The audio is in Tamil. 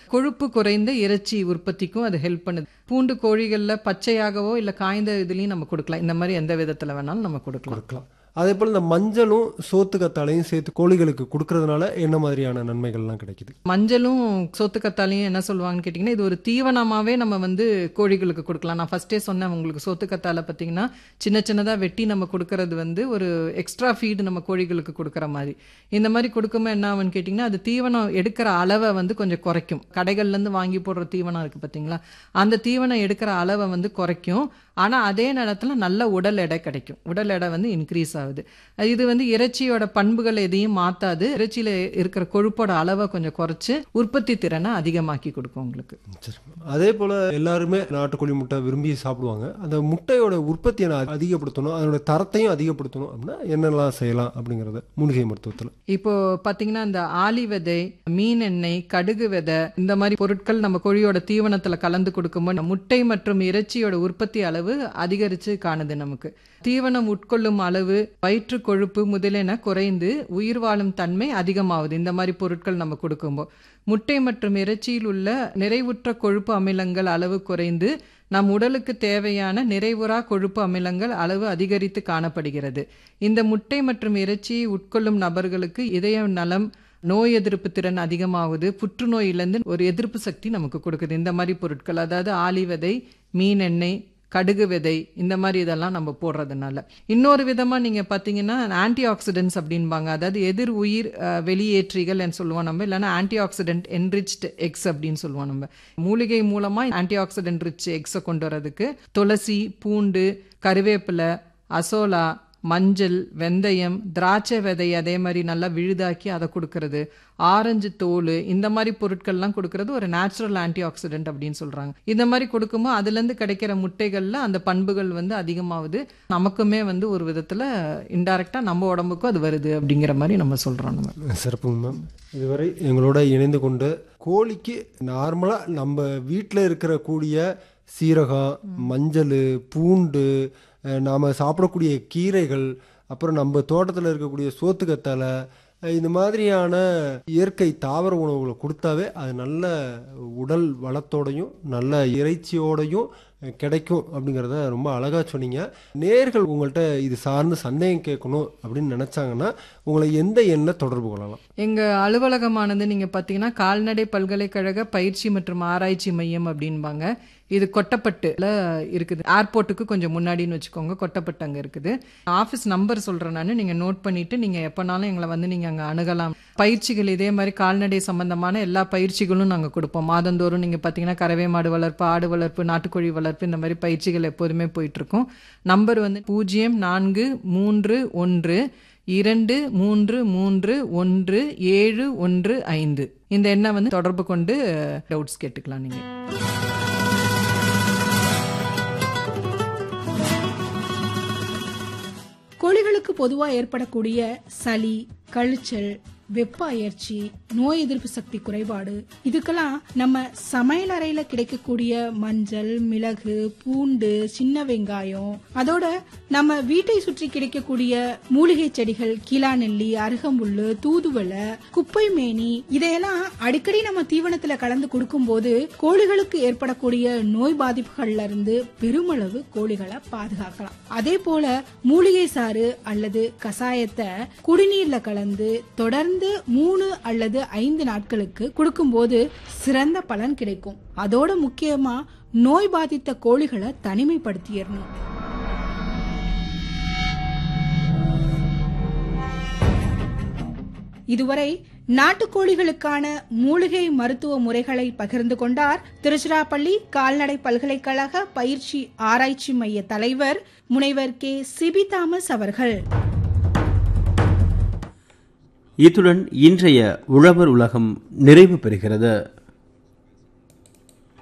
கொழுப்பு குறைந்த இறைச்சி உற்பத்திக்கும் அது ஹெல்ப் பண்ணுது பூண்டு கோழிகளில் பச்சையாகவோ இல்லை காய்ந்த இதுலேயும் நம்ம கொடுக்கலாம் இந்த மாதிரி எந்த விதத்தில் வேணாலும் நம்ம கொடுக்கலாம் கொடுக்கலாம் அதே போல் இந்த மஞ்சளும் சோத்து கத்தாழையும் சேர்த்து கோழிகளுக்கு கொடுக்கறதுனால என்ன மாதிரியான நன்மைகள்லாம் கிடைக்குது மஞ்சளும் சோத்துக்கத்தாலையும் என்ன சொல்லுவாங்கன்னு கேட்டிங்கன்னா இது ஒரு தீவனமாகவே நம்ம வந்து கோழிகளுக்கு கொடுக்கலாம் நான் ஃபஸ்ட்டே சொன்னேன் உங்களுக்கு சோத்துக்கத்தால பார்த்தீங்கன்னா சின்ன சின்னதாக வெட்டி நம்ம கொடுக்கறது வந்து ஒரு எக்ஸ்ட்ரா ஃபீடு நம்ம கோழிகளுக்கு கொடுக்குற மாதிரி இந்த மாதிரி கொடுக்கும்போது என்ன ஆகும்னு கேட்டிங்கன்னா அது தீவனம் எடுக்கிற அளவை வந்து கொஞ்சம் குறைக்கும் கடைகள்லேருந்து வாங்கி போடுற தீவனம் இருக்குது பார்த்தீங்களா அந்த தீவனம் எடுக்கிற அளவை வந்து குறைக்கும் ஆனால் அதே நேரத்தில் நல்ல உடல் எடை கிடைக்கும் உடல் எடை வந்து இன்க்ரீஸ் ஆகுது இது வந்து இறைச்சியோட பண்புகள் எதையும் மாற்றாது இறைச்சியில் இருக்கிற கொழுப்போட அளவை கொஞ்சம் குறைச்சு உற்பத்தி திறனை அதிகமாக்கி கொடுக்கும் உங்களுக்கு சரி அதே போல் எல்லாருமே நாட்டுக்கோழி முட்டை விரும்பி சாப்பிடுவாங்க அந்த முட்டையோட உற்பத்தியை நான் அதிகப்படுத்தணும் அதனோட தரத்தையும் அதிகப்படுத்தணும் அப்படின்னா என்னெல்லாம் செய்யலாம் அப்படிங்கிறத மூலிகை மருத்துவத்தில் இப்போ பாத்தீங்கன்னா இந்த ஆலி விதை மீன் எண்ணெய் கடுகு விதை இந்த மாதிரி பொருட்கள் நம்ம கோழியோட தீவனத்துல கலந்து கொடுக்கும்போது முட்டை மற்றும் இறைச்சியோட உற்பத்தி அளவு அதிகரிச்சு காணுது நமக்கு தீவனம் உட்கொள்ளும் அளவு வயிற்று கொழுப்பு முதலென குறைந்து உயிர் வாழும் தன்மை அதிகமாகுது இந்த மாதிரி பொருட்கள் நம்ம கொடுக்கும்போது முட்டை மற்றும் இறைச்சியில் உள்ள நிறைவுற்ற கொழுப்பு அமிலங்கள் அளவு குறைந்து நம் உடலுக்கு தேவையான நிறைவுறா கொழுப்பு அமிலங்கள் அளவு அதிகரித்து காணப்படுகிறது இந்த முட்டை மற்றும் இறைச்சியை உட்கொள்ளும் நபர்களுக்கு இதய நலம் நோய் எதிர்ப்பு திறன் அதிகமாகுது புற்றுநோயிலேருந்து ஒரு எதிர்ப்பு சக்தி நமக்கு கொடுக்குது இந்த மாதிரி பொருட்கள் அதாவது ஆலி விதை மீன் எண்ணெய் கடுகு விதை இந்த மாதிரி இதெல்லாம் நம்ம போடுறதுனால இன்னொரு விதமாக நீங்கள் பார்த்தீங்கன்னா ஆன்டி ஆக்சிடென்ட்ஸ் அப்படின்பாங்க அதாவது எதிர் உயிர் அஹ், வெளியேற்றிகள் சொல்லுவோம் நம்ம இல்லைன்னா ஆன்டி ஆக்சிடென்ட் என்ரிச்ட் எக்ஸ் அப்படின்னு சொல்லுவோம் நம்ம மூலிகை மூலமாக ஆன்டி ஆக்சிடென்ட் ரிச் எக்ஸை கொண்டு வரதுக்கு துளசி பூண்டு கருவேப்பிலை அசோலா மஞ்சள் வெந்தயம் திராட்சை விதை அதே மாதிரி நல்லா விழுதாக்கி அதை கொடுக்கறது ஆரஞ்சு தோல் இந்த மாதிரி பொருட்கள்லாம் கொடுக்கறது ஒரு நேச்சுரல் ஆன்டி ஆக்சிடென்ட் அப்படின்னு சொல்றாங்க இந்த மாதிரி கொடுக்கும்போது அதுலேருந்து கிடைக்கிற முட்டைகள்ல அந்த பண்புகள் வந்து அதிகமாகுது நமக்குமே வந்து ஒரு விதத்துல இன்டைரக்டா நம்ம உடம்புக்கும் அது வருது அப்படிங்கிற மாதிரி நம்ம சொல்றோம் நம்ம சிறப்புங்க மேம் இதுவரை எங்களோட இணைந்து கொண்டு கோழிக்கு நார்மலாக நம்ம வீட்டில் இருக்கிற கூடிய சீரகம் மஞ்சள் பூண்டு அஹ், நாம சாப்பிடக்கூடிய கீரைகள் அப்புறம் நம்ம தோட்டத்தில் இருக்கக்கூடிய சோத்துக்கத்தலை அஹ், இந்த மாதிரியான இயற்கை தாவர உணவுகளை கொடுத்தாவே அது நல்ல உடல் வளத்தோடையும் நல்ல இறைச்சியோடையும் அஹ், கிடைக்கும் அப்படிங்கிறத ரொம்ப அழகாக சொன்னீங்க நேர்கள் உங்கள்கிட்ட இது சார்ந்து சந்தேகம் கேட்கணும் அப்படின்னு நினச்சாங்கன்னா உங்களை எந்த எண்ணில் தொடர்பு கொள்ளலாம் எங்க அலுவலகமானது நீங்க பாத்தீங்கன்னா கால்நடை பல்கலைக்கழக பயிற்சி மற்றும் ஆராய்ச்சி மையம் அப்படின்பாங்க இது கொட்டப்பட்டுல இருக்குது ஏர்போர்ட்டுக்கு கொஞ்சம் முன்னாடின்னு வச்சுக்கோங்க கொட்டப்பட்டு அங்க இருக்குது ஆஃபீஸ் நம்பர் சொல்றேன் நான் நீங்க நோட் பண்ணிட்டு நீங்க எப்பனாலும் எங்களை வந்து நீங்க அங்க அணுகலாம் பயிற்சிகள் இதே மாதிரி கால்நடை சம்பந்தமான எல்லா பயிற்சிகளும் நாங்க கொடுப்போம் மாதந்தோறும் நீங்க பாத்தீங்கன்னா கறவை மாடு வளர்ப்பு ஆடு வளர்ப்பு நாட்டுக்கோழி வளர்ப்பு இந்த மாதிரி பயிற்சிகள் எப்போதுமே போயிட்டு இருக்கும் நம்பர் வந்து பூஜ்ஜியம் நான்கு மூன்று ஒன்று இரண்டு மூன்று மூன்று ஒன்று ஏழு ஒன்று ஐந்து இந்த எண்ணை வந்து தொடர்பு கொண்டு டவுட்ஸ் கேட்டுக்கலாம் நீங்க கோழிகளுக்கு பொதுவா ஏற்படக்கூடிய சளி கழிச்சல் வெப்ப அயற்சி நோய் எதிர்ப்பு சக்தி குறைபாடு இதுக்கெல்லாம் நம்ம சமையல் அறையில கிடைக்கக்கூடிய மஞ்சள் மிளகு பூண்டு சின்ன வெங்காயம் அதோட நம்ம வீட்டை சுற்றி கிடைக்கக்கூடிய மூலிகை செடிகள் கீழாநெல்லி அருகம்புல்லு தூதுவளை குப்பை மேனி இதையெல்லாம் அடிக்கடி நம்ம தீவனத்துல கலந்து கொடுக்கும்போது கோழிகளுக்கு ஏற்படக்கூடிய நோய் பாதிப்புகள்ல இருந்து பெருமளவு கோழிகளை பாதுகாக்கலாம் அதே போல மூலிகை சாறு அல்லது கசாயத்தை குடிநீர்ல கலந்து தொடர்ந்து மூணு அல்லது ஐந்து நாட்களுக்கு கொடுக்கும்போது சிறந்த பலன் கிடைக்கும் அதோட முக்கியமா நோய் பாதித்த கோழிகளை தனிமைப்படுத்திடணும் இதுவரை நாட்டுக்கோழிகளுக்கான மூலிகை மருத்துவ முறைகளை பகிர்ந்து கொண்டார் திருச்சிராப்பள்ளி கால்நடை பல்கலைக்கழக பயிற்சி ஆராய்ச்சி மைய தலைவர் முனைவர் கே சிபி தாமஸ் அவர்கள் இத்துடன் இன்றைய உழவர் உலகம் நிறைவு பெறுகிறது